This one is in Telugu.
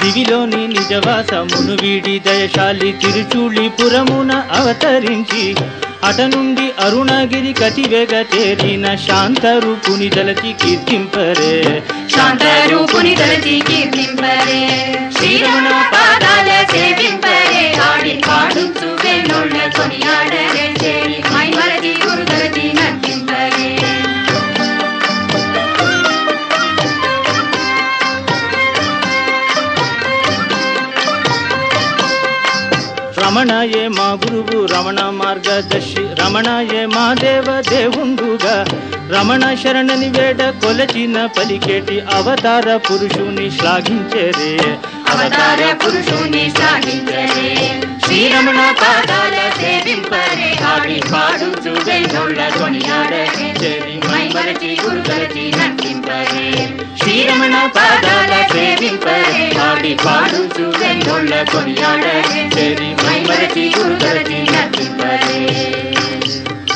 దివిలోని నిజవాసమును వీడి దయశాలి తిరుచూళిపురమున అవతరించి అట నుండి అరుణగిరి కతివేగ చేరిన శాంతరూపుని దలచి కీర్తింపరే శాంతరూపుని తలచి కీర్తింపరే శ్రీరమణ పాదాల సేవింపరే ఆడి పాడుచు వెన్నోళ్ళ కొనియాడరే చేరి మైమరచి గురు తలచి నర్తింపరే రమణయే మా గురువు రమణ మార్గదర్శి రమణయే మా దేవ దేవుండుగా రమణ శరణని వేడ కొలచిన పలికేటి అవతార పురుషుని శ్లాఘించరే అవతార పురుషుని సాగించరే శ్రీరమణ పాదాల సేవింపరే ఆడి పాడుచు వెన్నోళ్ళ కొనియాడరే చేరి మైమరచి గురు తలచి నర్తింపరే శ్రీరమణ పాదాల సేవింపరే ఆడి పాడుచు వెన్నోళ్ళ కొనియాడరే చేరి మైమరచి గురు తలచి నర్తింపరే